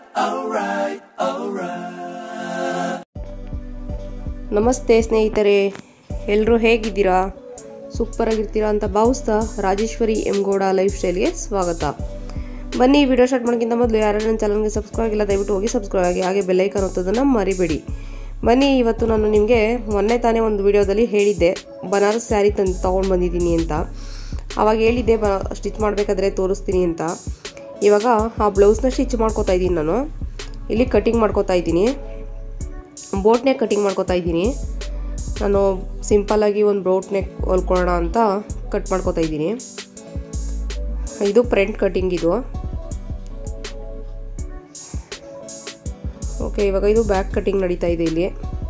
ನಮಸ್ತೆ ಸ್ನೇಹಿತರೆ ಎಲ್ಲರೂ ಹೇಗಿದ್ದೀರಾ ಸೂಪರ್ ಆಗಿರ್ತೀರಾ ಅಂತ ಭಾವಿಸ್ತಾ ರಾಜೇಶ್ವರಿ ಎಮ್ಗೌಡ ಲೈಫ್ ಸ್ಟೈಲ್ಗೆ ಸ್ವಾಗತ ಬನ್ನಿ ಈ ವಿಡಿಯೋ ಸ್ಟಾರ್ಟ್ ಮಾಡೋಕ್ಕಿಂತ ಮೊದಲು ಯಾರು ನನ್ನ ಚಾನಲ್ಗೆ ಸಬ್ಸ್ಕ್ರೈಬ್ ಆಗಿಲ್ಲ ದಯವಿಟ್ಟು ಹೋಗಿ ಸಬ್ಸ್ಕ್ರೈಬ್ ಆಗಿ ಹಾಗೆ ಬೆಲ್ಲೈಕನ್ ಒತ್ತೋದನ್ನು ಮರಿಬೇಡಿ ಬನ್ನಿ ಇವತ್ತು ನಾನು ನಿಮಗೆ ಮೊನ್ನೆ ತಾನೇ ಒಂದು ವಿಡಿಯೋದಲ್ಲಿ ಹೇಳಿದ್ದೆ ಬನಾರಸ್ ಸ್ಯಾರಿ ತಂದು ತೊಗೊಂಡು ಬಂದಿದ್ದೀನಿ ಅಂತ ಆವಾಗ ಹೇಳಿದ್ದೆ ಬ ಸ್ಟಿಚ್ ಮಾಡಬೇಕಾದ್ರೆ ತೋರಿಸ್ತೀನಿ ಅಂತ ಇವಾಗ ಆ ಬ್ಲೌಸ್ನ ಸ್ಟಿಚ್ ಮಾಡ್ಕೋತಾ ಇದ್ದೀನಿ ನಾನು ಇಲ್ಲಿ ಕಟಿಂಗ್ ಮಾಡ್ಕೋತಾ ಇದ್ದೀನಿ ಬೋಟ್ ನೆಕ್ ಕಟಿಂಗ್ ಮಾಡ್ಕೋತಾ ಇದ್ದೀನಿ ನಾನು ಸಿಂಪಲ್ಲಾಗಿ ಒಂದು ಬೋಟ್ ನೆಕ್ ಹೊಲ್ಕೊಳ್ಳೋಣ ಅಂತ ಕಟ್ ಮಾಡ್ಕೋತಾ ಇದ್ದೀನಿ ಇದು ಫ್ರಂಟ್ ಕಟಿಂಗ್ ಇದು ಓಕೆ ಇವಾಗ ಇದು ಬ್ಯಾಕ್ ಕಟಿಂಗ್ ನಡೀತಾ ಇದೆ ಇಲ್ಲಿ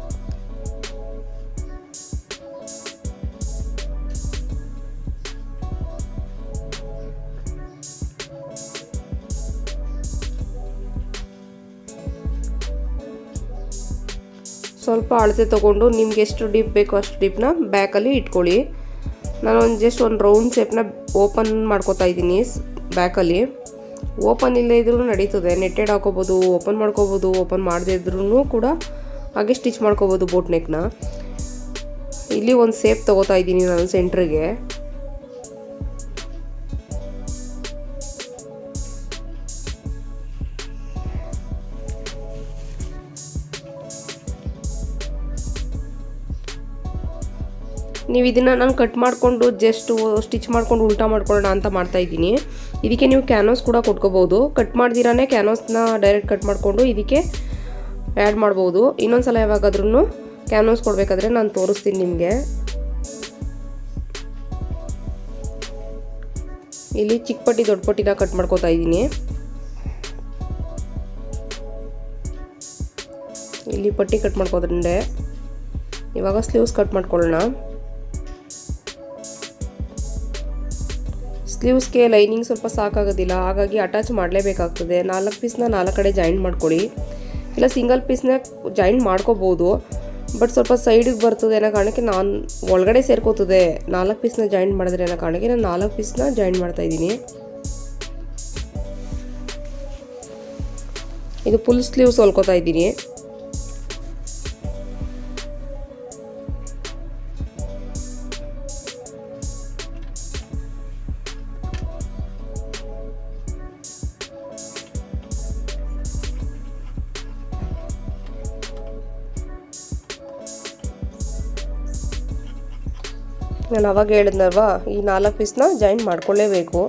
ಸ್ವಲ್ಪ ಅಳತೆ ತೊಗೊಂಡು ನಿಮ್ಗೆ ಎಷ್ಟು ಡಿಪ್ ಬೇಕೋ ಅಷ್ಟು ಡಿಪ್ನ ಬ್ಯಾಕಲ್ಲಿ ಇಟ್ಕೊಳ್ಳಿ ನಾನು ಒಂದು ಜಸ್ಟ್ ಒಂದು ರೌಂಡ್ ಶೇಪ್ನ ಓಪನ್ ಮಾಡ್ಕೋತಾ ಇದ್ದೀನಿ ಬ್ಯಾಕಲ್ಲಿ ಓಪನ್ ಇಲ್ಲದೇ ಇದ್ರೂ ನಡೀತದೆ ನೆಟ್ಟೆಡ್ ಹಾಕೋಬೋದು ಓಪನ್ ಮಾಡ್ಕೋಬೋದು ಓಪನ್ ಮಾಡದೇ ಇದ್ರೂ ಕೂಡ ಹಾಗೆ ಸ್ಟಿಚ್ ಮಾಡ್ಕೋಬೋದು ಬೋಟ್ ನೆಕ್ನ ಇಲ್ಲಿ ಒಂದು ಸೇಪ್ ತೊಗೋತಾ ಇದ್ದೀನಿ ನಾನು ಸೆಂಟ್ರಿಗೆ ನೀವು ಇದನ್ನು ನಾನು ಕಟ್ ಮಾಡಿಕೊಂಡು ಜಸ್ಟ್ ಸ್ಟಿಚ್ ಮಾಡ್ಕೊಂಡು ಉಲ್ಟಾ ಮಾಡ್ಕೊಳ್ಳೋಣ ಅಂತ ಮಾಡ್ತಾ ಇದ್ದೀನಿ ಇದಕ್ಕೆ ನೀವು ಕ್ಯಾನೋಸ್ ಕೂಡ ಕೊಟ್ಕೋಬೋದು ಕಟ್ ಮಾಡ್ದಿರಾನೇ ಕ್ಯಾನೋಸ್ನ ಡೈರೆಕ್ಟ್ ಕಟ್ ಮಾಡಿಕೊಂಡು ಇದಕ್ಕೆ ಆ್ಯಡ್ ಮಾಡ್ಬೋದು ಇನ್ನೊಂದು ಸಲ ಯಾವಾಗಾದ್ರೂ ಕ್ಯಾನೋಸ್ ಕೊಡಬೇಕಾದ್ರೆ ನಾನು ತೋರಿಸ್ತೀನಿ ನಿಮಗೆ ಇಲ್ಲಿ ಚಿಕ್ಕ ಪಟ್ಟಿ ದೊಡ್ಡ ಪಟ್ಟಿನ ಕಟ್ ಮಾಡ್ಕೋತಾ ಇದ್ದೀನಿ ಇಲ್ಲಿ ಪಟ್ಟಿ ಕಟ್ ಮಾಡ್ಕೋದ್ರೆ ಇವಾಗ ಸ್ಲೀವ್ಸ್ ಕಟ್ ಮಾಡ್ಕೊಳ್ಳೋಣ ಸ್ಲೀವ್ಸ್ಗೆ ಲೈನಿಂಗ್ ಸ್ವಲ್ಪ ಸಾಕಾಗೋದಿಲ್ಲ ಹಾಗಾಗಿ ಅಟ್ಯಾಚ್ ಮಾಡಲೇಬೇಕಾಗ್ತದೆ ನಾಲ್ಕು ಪೀಸ್ನ ನಾಲ್ಕು ಕಡೆ ಜಾಯಿಂಟ್ ಮಾಡ್ಕೊಳ್ಳಿ ಇಲ್ಲ ಸಿಂಗಲ್ ಪೀಸ್ನ ಜಾಯಿಂಟ್ ಮಾಡ್ಕೋಬೋದು ಬಟ್ ಸ್ವಲ್ಪ ಸೈಡಿಗೆ ಬರ್ತದೆ ಅನ್ನೋ ಕಾರಣಕ್ಕೆ ನಾನು ಒಳಗಡೆ ಸೇರ್ಕೋತದೆ ನಾಲ್ಕು ಪೀಸ್ನ ಜಾಯಿಂಟ್ ಮಾಡಿದ್ರೆ ಅನ್ನೋ ಕಾರಣಕ್ಕೆ ನಾನು ನಾಲ್ಕು ಪೀಸ್ನ ಜಾಯಿಂಟ್ ಮಾಡ್ತಾಯಿದ್ದೀನಿ ಇದು ಫುಲ್ ಸ್ಲೀವ್ಸ್ ಹೊಲ್ಕೋತಾ ಇದ್ದೀನಿ ನಾನು ಅವಾಗ ಹೇಳಿದ್ನಲ್ವಾ ಈ ನಾಲ್ಕು ಪೀಸ್ನ ಜಾಯಿಂಟ್ ಮಾಡ್ಕೊಳ್ಳೇಬೇಕು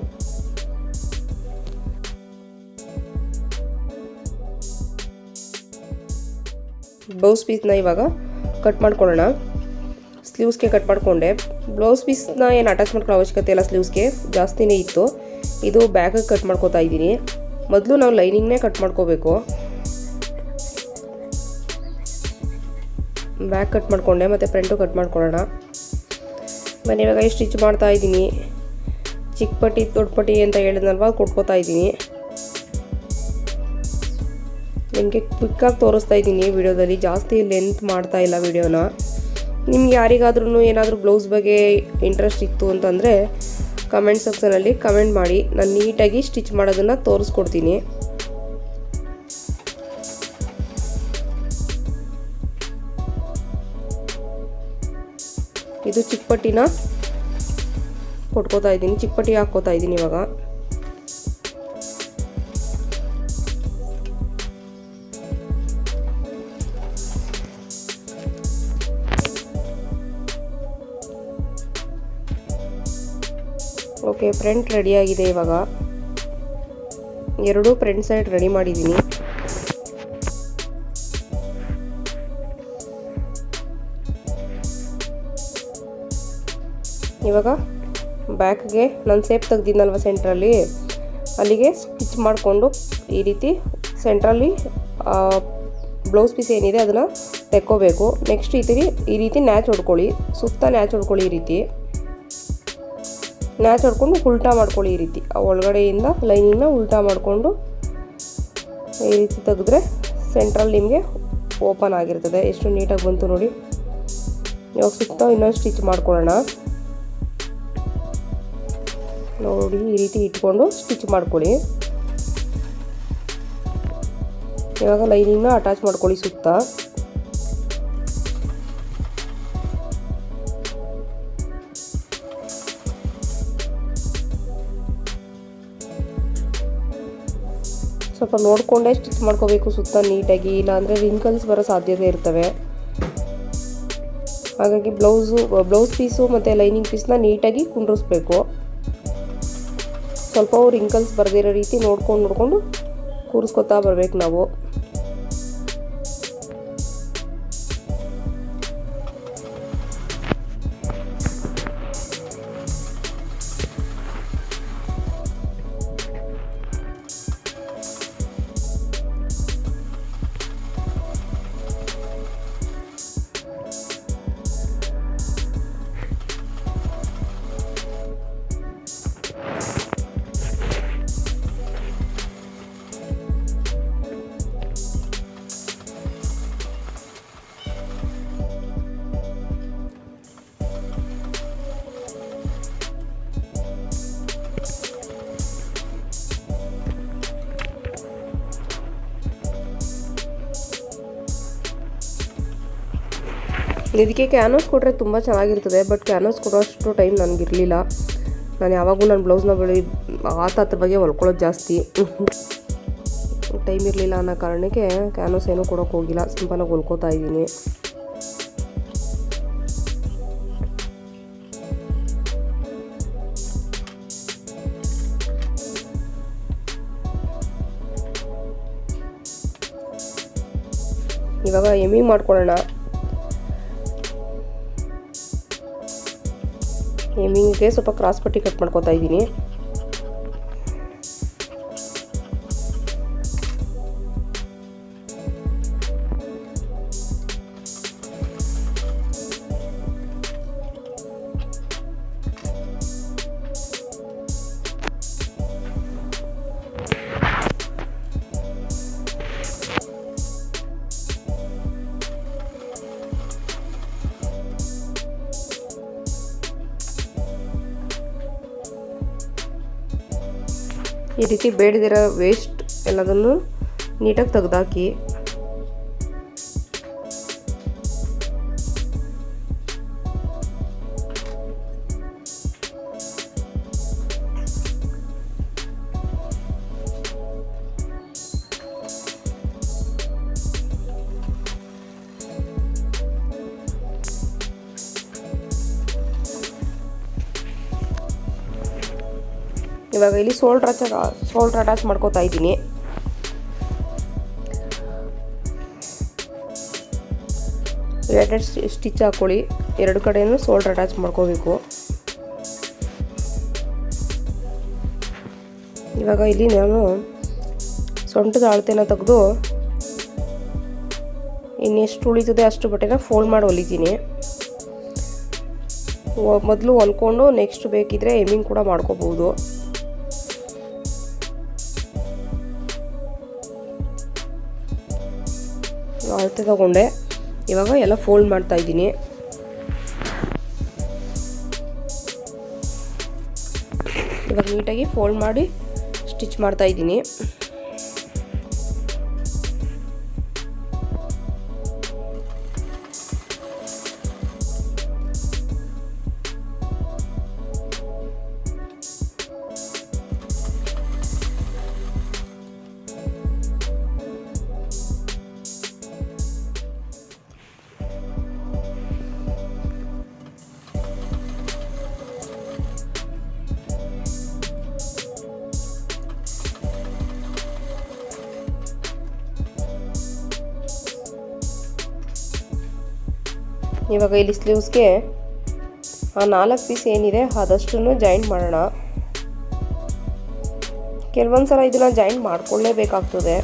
ಬ್ಲೌಸ್ ಪೀಸ್ನ ಇವಾಗ ಕಟ್ ಮಾಡ್ಕೊಳ್ಳೋಣ ಸ್ಲೀವ್ಸ್ಗೆ ಕಟ್ ಮಾಡಿಕೊಂಡೆ ಬ್ಲೌಸ್ ಪೀಸ್ನ ಏನು ಅಟ್ಯಾಚ್ ಮಾಡ್ಕೊಳ್ಳೋ ಅವಶ್ಯಕತೆ ಇಲ್ಲ ಸ್ಲೀವ್ಸ್ಗೆ ಜಾಸ್ತಿನೇ ಇತ್ತು ಇದು ಬ್ಯಾಗಿಗೆ ಕಟ್ ಮಾಡ್ಕೋತಾ ಇದ್ದೀನಿ ಮೊದಲು ನಾವು ಲೈನಿಂಗ್ನೇ ಕಟ್ ಮಾಡ್ಕೋಬೇಕು ಬ್ಯಾಕ್ ಕಟ್ ಮಾಡಿಕೊಂಡೆ ಮತ್ತು ಫ್ರಂಟು ಕಟ್ ಮಾಡ್ಕೊಳ್ಳೋಣ ಬನ್ನಿ ಇವಾಗ ಸ್ಟಿಚ್ ಮಾಡ್ತಾ ಇದ್ದೀನಿ ಚಿಕ್ಕ ಪಟ್ಟಿ ದೊಡ್ಡ ಪಟ್ಟಿ ಅಂತ ಹೇಳಿದ್ನಲ್ವ ಕೊಟ್ಕೋತಾ ಇದ್ದೀನಿ ನಿಮಗೆ ಕ್ವಿಕ್ಕಾಗಿ ತೋರಿಸ್ತಾ ಇದ್ದೀನಿ ವಿಡಿಯೋದಲ್ಲಿ ಜಾಸ್ತಿ ಲೆಂತ್ ಮಾಡ್ತಾ ಇಲ್ಲ ವಿಡಿಯೋನ ನಿಮ್ಗೆ ಯಾರಿಗಾದ್ರೂ ಏನಾದರೂ ಬ್ಲೌಸ್ ಬಗ್ಗೆ ಇಂಟ್ರೆಸ್ಟ್ ಇತ್ತು ಅಂತಂದರೆ ಕಮೆಂಟ್ ಸೆಕ್ಷನಲ್ಲಿ ಕಮೆಂಟ್ ಮಾಡಿ ನಾನು ನೀಟಾಗಿ ಸ್ಟಿಚ್ ಮಾಡೋದನ್ನು ತೋರಿಸ್ಕೊಡ್ತೀನಿ ಇದು ಚಿಕ್ಕ ಪಟ್ಟಿನ ಕೊಟ್ಕೋತಾ ಇದ್ದೀನಿ ಚಿಕ್ಕ ಪಟ್ಟಿ ಹಾಕ್ಕೋತಾ ಇದ್ದೀನಿ ಇವಾಗ ಓಕೆ ಫ್ರಂಟ್ ರೆಡಿಯಾಗಿದೆ ಇವಾಗ ಎರಡೂ ಫ್ರಂಟ್ ಸೈಡ್ ರೆಡಿ ಮಾಡಿದ್ದೀನಿ ಇವಾಗ ಬ್ಯಾಕ್ಗೆ ನಾನು ಸೇಪ್ ತೆಗ್ದಿದ್ದಲ್ವ ಸೆಂಟ್ರಲ್ಲಿ ಅಲ್ಲಿಗೆ ಸ್ಟಿಚ್ ಮಾಡಿಕೊಂಡು ಈ ರೀತಿ ಸೆಂಟ್ರಲ್ಲಿ ಬ್ಲೌಸ್ ಪೀಸ್ ಏನಿದೆ ಅದನ್ನು ತೆಕ್ಕೋಬೇಕು ನೆಕ್ಸ್ಟ್ ಈ ರೀತಿ ಈ ರೀತಿ ನ್ಯಾಚ್ ಹೊಡ್ಕೊಳ್ಳಿ ಸುತ್ತ ನ್ಯಾಚ್ ಹೊಡ್ಕೊಳ್ಳಿ ಈ ರೀತಿ ನ್ಯಾಚ್ ಹೊಡ್ಕೊಂಡು ಉಲ್ಟಾ ಮಾಡ್ಕೊಳ್ಳಿ ಈ ರೀತಿ ಆ ಒಳಗಡೆಯಿಂದ ಲೈನಿಂಗ್ನ ಉಲ್ಟಾ ಮಾಡಿಕೊಂಡು ಈ ರೀತಿ ತೆಗೆದ್ರೆ ಸೆಂಟ್ರಲ್ಲಿ ನಿಮಗೆ ಓಪನ್ ಆಗಿರ್ತದೆ ಎಷ್ಟು ನೀಟಾಗಿ ಬಂತು ನೋಡಿ ಇವಾಗ ಸುತ್ತ ಇನ್ನೊಂದು ಸ್ಟಿಚ್ ಮಾಡ್ಕೊಳ್ಳೋಣ ನೋಡಿ ಈ ರೀತಿ ಇಟ್ಕೊಂಡು ಸ್ಟಿಚ್ ಮಾಡ್ಕೊಳ್ಳಿ ಇವಾಗ ಲೈನಿಂಗ್ನ ಅಟ್ಯಾಚ್ ಮಾಡ್ಕೊಳ್ಳಿ ಸುತ್ತ ಸ್ವಲ್ಪ ನೋಡಿಕೊಂಡೇ ಸ್ಟಿಚ್ ಮಾಡ್ಕೋಬೇಕು ಸುತ್ತ ನೀಟಾಗಿ ಇಲ್ಲಾಂದರೆ ರಿಂಕಲ್ಸ್ ಬರೋ ಸಾಧ್ಯತೆ ಇರ್ತವೆ ಹಾಗಾಗಿ ಬ್ಲೌಸು ಬ್ಲೌಸ್ ಪೀಸು ಮತ್ತು ಲೈನಿಂಗ್ ಪೀಸ್ನ ನೀಟಾಗಿ ಕುಂಡ್ರಿಸ್ಬೇಕು ಸ್ವಲ್ಪ ರಿಂಕಲ್ಸ್ ಬರ್ದಿರೋ ರೀತಿ ನೋಡ್ಕೊಂಡು ನೋಡಿಕೊಂಡು ಕೂರಿಸ್ಕೊತಾ ಬರ್ಬೇಕು ನಾವು ಇದಕ್ಕೆ ಕ್ಯಾನ್ವಾಸ್ ಕೊಟ್ಟರೆ ತುಂಬ ಚೆನ್ನಾಗಿರ್ತದೆ ಬಟ್ ಕ್ಯಾನ್ವಾಸ್ ಕೊಡೋಷ್ಟು ಟೈಮ್ ನನಗಿರಲಿಲ್ಲ ನಾನು ಯಾವಾಗೂ ನನ್ನ ಬ್ಲೌಸ್ನ ಬಳಿ ಆತ ಅದ್ರ ಬಗ್ಗೆ ಹೊಲ್ಕೊಳ್ಳೋದು ಜಾಸ್ತಿ ಟೈಮ್ ಇರಲಿಲ್ಲ ಅನ್ನೋ ಕಾರಣಕ್ಕೆ ಕ್ಯಾನ್ವಾಸ್ ಏನೂ ಕೊಡೋಕೆ ಹೋಗಿಲ್ಲ ಸಿಂಪಲಾಗಿ ಹೊಲ್ಕೋತಾ ಇದ್ದೀನಿ ಇವಾಗ ಎಮ್ಮಿಂಗ್ ಮಾಡ್ಕೊಳ್ಳೋಣ ಎಮ್ಮಿಂಗ್ಗೆ ಸ್ವಲ್ಪ ಕ್ರಾಸ್ ಪಟ್ಟಿ ಕಟ್ ಮಾಡ್ಕೊತಾ ಇದ್ದೀನಿ ಈ ರೀತಿ ಬೇಡದಿರೋ ವೇಸ್ಟ್ ಎಲ್ಲದನ್ನು ನೀಟಾಗಿ ತೆಗೆದಾಕಿ ಇವಾಗ ಇಲ್ಲಿ ಸೋಲ್ಡ್ರ್ ಅಟ್ಯಾಚ್ ಸೋಲ್ಡ್ರ್ ಅಟ್ಯಾಚ್ ಮಾಡ್ಕೋತಾ ಇದ್ದೀನಿ ರಿಲೇಟೆಡ್ ಸ್ಟಿಚ್ ಹಾಕ್ಕೊಳ್ಳಿ ಎರಡು ಕಡೆಯೂ ಸೋಲ್ಡ್ರ್ ಅಟ್ಯಾಚ್ ಮಾಡ್ಕೋಬೇಕು ಇವಾಗ ಇಲ್ಲಿ ನಾನು ಸೊಂಟದ ಅಳತೆನ ತೆಗೆದು ಇನ್ನೆಷ್ಟು ಉಳಿತದೆ ಅಷ್ಟು ಬಟ್ಟೆನ ಫೋಲ್ಡ್ ಮಾಡಿ ಹೊಲಿತೀನಿ ಮೊದಲು ಹೊಲ್ಕೊಂಡು ನೆಕ್ಸ್ಟ್ ಬೇಕಿದ್ರೆ ಎಮ್ಮಿಂಗ್ ಕೂಡ ಮಾಡ್ಕೋಬಹುದು ಅಳತೆ ತಗೊಂಡೆ ಇವಾಗ ಎಲ್ಲ ಫೋಲ್ಡ್ ಮಾಡ್ತಾ ಇದ್ದೀನಿ ಇವಾಗ ನೀಟಾಗಿ ಫೋಲ್ಡ್ ಮಾಡಿ ಸ್ಟಿಚ್ ಮಾಡ್ತಾ ಇದ್ದೀನಿ ಇವಾಗ ಇಲ್ಲಿ ಸ್ಲೀವ್ಸ್ಗೆ ಆ ನಾಲ್ಕು ಪೀಸ್ ಏನಿದೆ ಅದಷ್ಟನ್ನು ಜಾಯಿಂಟ್ ಮಾಡೋಣ ಕೆಲವೊಂದು ಸಲ ಇದನ್ನು ಜಾಯಿಂಟ್ ಮಾಡ್ಕೊಳ್ಳೇಬೇಕಾಗ್ತದೆ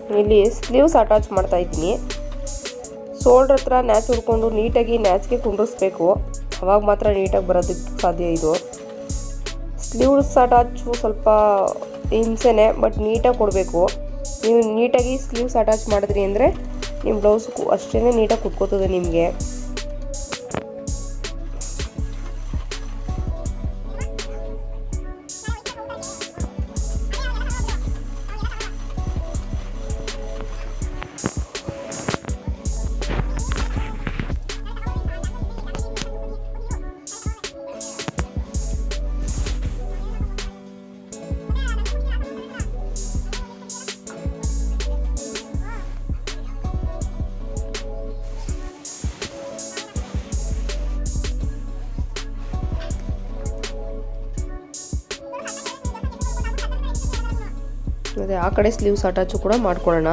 ಇಲ್ಲಿ ಸ್ಲೀವ್ಸ್ ಅಟ್ಯಾಚ್ ಮಾಡ್ತಾ ಇದ್ದೀನಿ ಶೋಲ್ಡ್ರ್ ಹತ್ರ ನ್ಯಾಚ್ ಹುಡ್ಕೊಂಡು ನೀಟಾಗಿ ನ್ಯಾಚ್ಗೆ ಕುಂಡ್ರಿಸ್ಬೇಕು ಅವಾಗ ಮಾತ್ರ ನೀಟಾಗಿ ಬರೋದಕ್ಕೆ ಸಾಧ್ಯ ಇದು ಸ್ಲೀವ್ಸ್ ಅಟ್ಯಾಚು ಸ್ವಲ್ಪ ಹಿಂಸೆನೆ ಬಟ್ ನೀಟಾಗಿ ಕೊಡಬೇಕು ನೀವು ನೀಟಾಗಿ ಸ್ಲೀವ್ಸ್ ಅಟ್ಯಾಚ್ ಮಾಡಿದ್ರಿ ಅಂದರೆ ನಿಮ್ಮ ಬ್ಲೌಸ್ ಅಷ್ಟೇ ನೀಟಾಗಿ ಕುತ್ಕೋತದೆ ನಿಮಗೆ ಅದೇ ಆ ಕಡೆ ಸ್ಲೀವ್ಸ್ ಅಟ್ಯಾಚು ಕೂಡ ಮಾಡ್ಕೊಳ್ಳೋಣ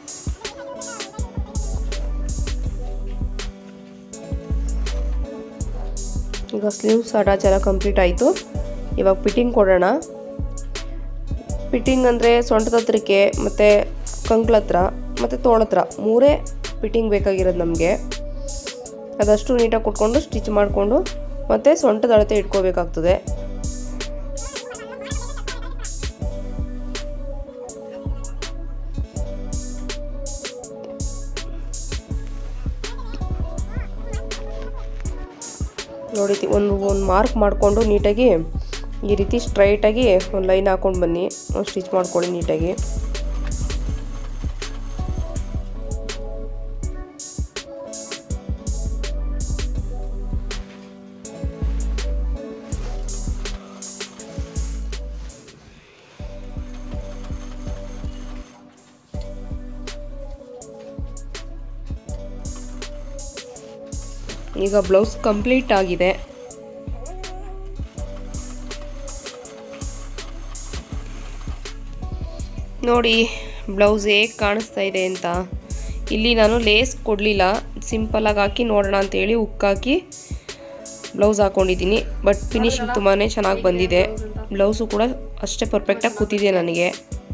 ಈಗ ಸ್ಲೀವ್ಸ್ ಅಟ್ಯಾಚ್ ಎಲ್ಲ ಕಂಪ್ಲೀಟ್ ಆಯಿತು ಇವಾಗ ಫಿಟ್ಟಿಂಗ್ ಕೊಡೋಣ ಫಿಟ್ಟಿಂಗ್ ಅಂದರೆ ಸೊಂಟದ ಹತ್ರಕ್ಕೆ ಮತ್ತು ಕಂಕ್ಳ ಹತ್ರ ಮತ್ತು ತೋಳತ್ರ ಮೂರೇ ಫಿಟ್ಟಿಂಗ್ ಬೇಕಾಗಿರೋದು ನಮಗೆ ಅದಷ್ಟು ನೀಟಾಗಿ ಕೊಟ್ಕೊಂಡು ಸ್ಟಿಚ್ ಮಾಡಿಕೊಂಡು ಮತ್ತು ಸೊಂಟದ ಅಳತೆ ಇಟ್ಕೋಬೇಕಾಗ್ತದೆ ನೋಡಿ ಒಂದು ಒಂದು ಮಾರ್ಕ್ ಮಾಡಿಕೊಂಡು ನೀಟಾಗಿ ಈ ರೀತಿ ಸ್ಟ್ರೈಟಾಗಿ ಒಂದು ಲೈನ್ ಹಾಕೊಂಡು ಬನ್ನಿ ಒಂದು ಸ್ಟಿಚ್ ಮಾಡ್ಕೊಳ್ಳಿ ನೀಟಾಗಿ ಈಗ ಬ್ಲೌಸ್ ಕಂಪ್ಲೀಟ್ ಆಗಿದೆ ನೋಡಿ ಬ್ಲೌಸ್ ಹೇಗೆ ಕಾಣಿಸ್ತಾ ಇದೆ ಅಂತ ಇಲ್ಲಿ ನಾನು ಲೇಸ್ ಕೊಡಲಿಲ್ಲ ಸಿಂಪಲಾಗಿ ಹಾಕಿ ನೋಡೋಣ ಅಂತೇಳಿ ಉಕ್ಕಾಕಿ ಬ್ಲೌಸ್ ಹಾಕ್ಕೊಂಡಿದ್ದೀನಿ ಬಟ್ ಫಿನಿಶಿಂಗ್ ತುಂಬಾ ಚೆನ್ನಾಗಿ ಬಂದಿದೆ ಬ್ಲೌಸು ಕೂಡ ಅಷ್ಟೇ ಪರ್ಫೆಕ್ಟಾಗಿ ಕೂತಿದೆ ನನಗೆ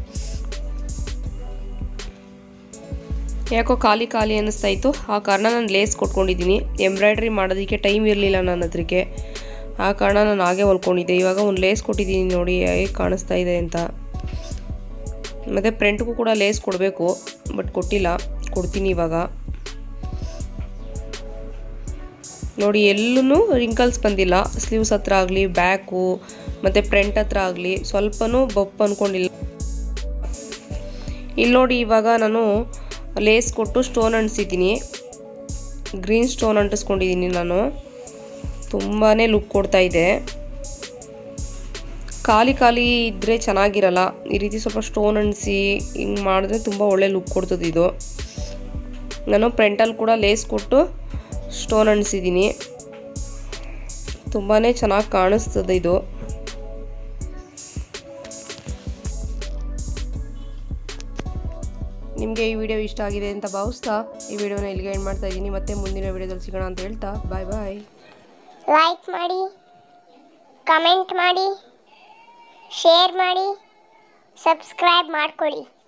ಯಾಕೋ ಖಾಲಿ ಖಾಲಿ ಅನ್ನಿಸ್ತಾ ಇತ್ತು ಆ ಕಾರಣ ನಾನು ಲೇಸ್ ಕೊಟ್ಕೊಂಡಿದ್ದೀನಿ ಎಂಬ್ರಾಯ್ಡ್ರಿ ಮಾಡೋದಕ್ಕೆ ಟೈಮ್ ಇರಲಿಲ್ಲ ನನ್ನ ಹತ್ರಕ್ಕೆ ಆ ಕಾರಣ ನಾನು ಹಾಗೆ ಹೊಲ್ಕೊಂಡಿದ್ದೆ ಇವಾಗ ಒಂದು ಲೇಸ್ ಕೊಟ್ಟಿದ್ದೀನಿ ನೋಡಿ ಹೇಗೆ ಕಾಣಿಸ್ತಾ ಇದೆ ಅಂತ ಮತ್ತು ಫ್ರಂಟ್ಗೂ ಕೂಡ ಲೇಸ್ ಕೊಡಬೇಕು ಬಟ್ ಕೊಟ್ಟಿಲ್ಲ ಕೊಡ್ತೀನಿ ಇವಾಗ ನೋಡಿ ಎಲ್ಲೂ ರಿಂಕಲ್ಸ್ ಬಂದಿಲ್ಲ ಸ್ಲೀವ್ಸ್ ಹತ್ರ ಆಗಲಿ ಬ್ಯಾಕು ಮತ್ತು ಫ್ರಂಟ್ ಹತ್ರ ಆಗಲಿ ಸ್ವಲ್ಪನೂ ಬಪ್ ಅಂದ್ಕೊಂಡಿಲ್ಲ ಇಲ್ಲಿ ನೋಡಿ ಇವಾಗ ನಾನು ಲೇಸ್ ಕೊಟ್ಟು ಸ್ಟೋನ್ ಅಂಟಿಸಿದ್ದೀನಿ ಗ್ರೀನ್ ಸ್ಟೋನ್ ಅಂಟಿಸ್ಕೊಂಡಿದ್ದೀನಿ ನಾನು ತುಂಬಾ ಲುಕ್ ಕೊಡ್ತಾ ಇದೆ ಖಾಲಿ ಖಾಲಿ ಇದ್ದರೆ ಚೆನ್ನಾಗಿರಲ್ಲ ಈ ರೀತಿ ಸ್ವಲ್ಪ ಸ್ಟೋನ್ ಅಂಟಿಸಿ ಹಿಂಗೆ ಮಾಡಿದ್ರೆ ತುಂಬ ಒಳ್ಳೆ ಲುಕ್ ಕೊಡ್ತದೆ ಇದು ನಾನು ಫ್ರಂಟಲ್ಲಿ ಕೂಡ ಲೇಸ್ ಕೊಟ್ಟು ಸ್ಟೋನ್ ಅಂಟಿಸಿದ್ದೀನಿ ತುಂಬಾ ಚೆನ್ನಾಗಿ ಕಾಣಿಸ್ತದೆ ಇದು ನಿಮಗೆ ಈ ವಿಡಿಯೋ ಇಷ್ಟ ಆಗಿದೆ ಅಂತ ಭಾವಿಸ್ತಾ ಈ ವಿಡಿಯೋನ ಇಲ್ಲಿಗೆ ಎಂಡ್ ಮಾಡ್ತಾ ಇದ್ದೀನಿ ಮತ್ತೆ ಮುಂದಿನ ವಿಡಿಯೋದಲ್ಲಿ ಸಿಗೋಣ ಅಂತ ಹೇಳ್ತಾ ಬಾಯ್ ಬಾಯ್ ಲೈಕ್ ಮಾಡಿ ಕಮೆಂಟ್ ಮಾಡಿ ಶೇರ್ ಮಾಡಿ ಸಬ್ಸ್ಕ್ರೈಬ್ ಮಾಡ್ಕೊಳ್ಳಿ